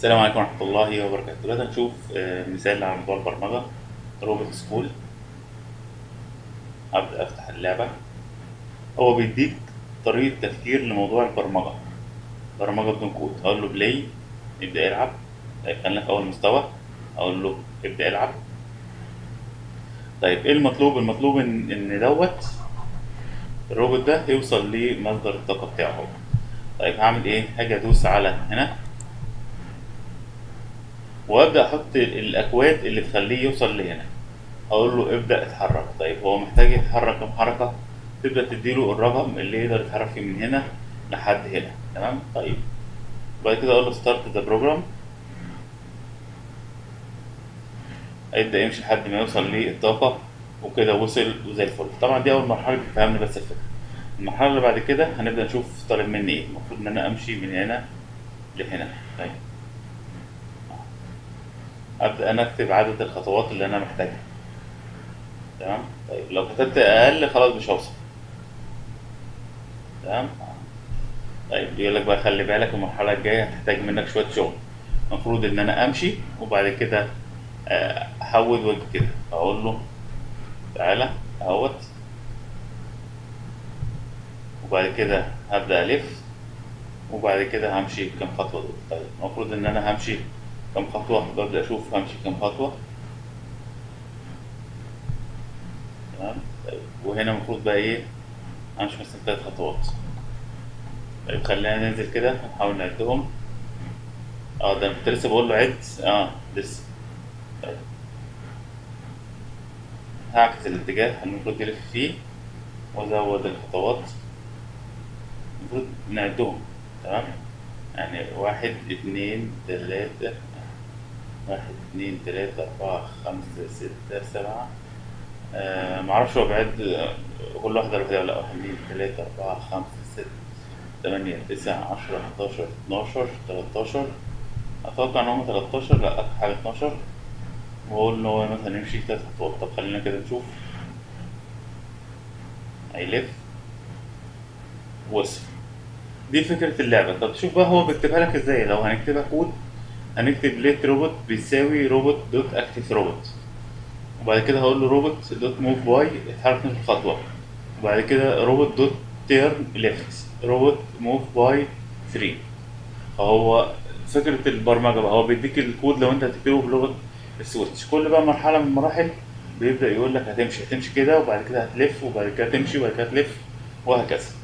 السلام عليكم ورحمة الله وبركاته دلوقتي هنشوف آه، مثال على موضوع البرمجة روبوت سكول أبدأ أفتح اللعبة هو بيديك طريقة تفكير لموضوع البرمجة برمجة بدون كود أقول له بلاي يبدأ يلعب طيب خلينا في أول مستوى أقول له ابدأ العب طيب إيه المطلوب؟ المطلوب إن إن دوت الروبوت ده يوصل لمصدر الطاقة بتاعه هو طيب هعمل إيه؟ هاجي أدوس على هنا وابدا احط الاكواد اللي تخليه يوصل لهنا اقول له ابدا اتحرك طيب هو محتاج يتحرك كم حركه تبدا تديله الرقم اللي يقدر يتحرك فيه من هنا لحد هنا تمام طيب بعد كده اقول له ستارت ذا بروجرام هيبدا يمشي لحد ما يوصل للطاقه وكده وصل وزي الفل طبعا دي اول مرحله بتفهمني بس الفكره المرحله اللي بعد كده هنبدا نشوف طالب مني ايه المفروض ان انا امشي من هنا لهنا طيب ابدا انا اكتب عدد الخطوات اللي انا محتاجها تمام طيب لو كتبت اقل خلاص مش هوصل تمام طيب بيقول لك بقى خلي بالك المرحله الجايه هتحتاج منك شويه شغل المفروض ان انا امشي وبعد كده آه، احود واجي كده اقول له تعالى اهوت وبعد كده هبدا الف وبعد كده همشي كام خطوه دول طيب المفروض ان انا همشي كم خطوة ببدأ أشوف همشي كم خطوة تمام طيب وهنا المفروض بقى إيه همشي مثلا تلات خطوات طيب خلينا ننزل كده نحاول نعدهم اه ده أنا كنت لسه بقول له عد اه لسه طيب هعكس الاتجاه اللي المفروض يلف فيه وأزود الخطوات المفروض نعدهم تمام يعني واحد اتنين تلاتة واحد اتنين تلاتة أربعة خمسة ستة سبعة آه معرفش هو بعد آه، كل واحدة لوحدها ولا لأ واحد اتنين تلاتة أربعة خمسة ستة تمانية تسعة عشرة حداشر اتناشر تلاتاشر أتوقع إن هما تلاتاشر لأ آخر حاجة اتناشر وأقول إن هو مثلا يمشي تلات خطوات طب خلينا كده نشوف هيلف وصل دي فكرة اللعبة طب شوف بقى هو بيكتبها لك ازاي لو هنكتبها كود هنكتب ليت روبوت بيساوي روبوت دوت اكتف روبوت وبعد كده هقول له روبوت دوت موف باي اتحرك نص خطوة وبعد كده روبوت دوت تيرن ليفت روبوت موف باي 3 فهو فكرة البرمجة بقى هو بيديك الكود لو انت هتكتبه بلغة السويتش كل بقى مرحلة من المراحل بيبدأ يقول لك هتمشي هتمشي كده وبعد كده هتلف وبعد كده تمشي وبعد كده تلف وهكذا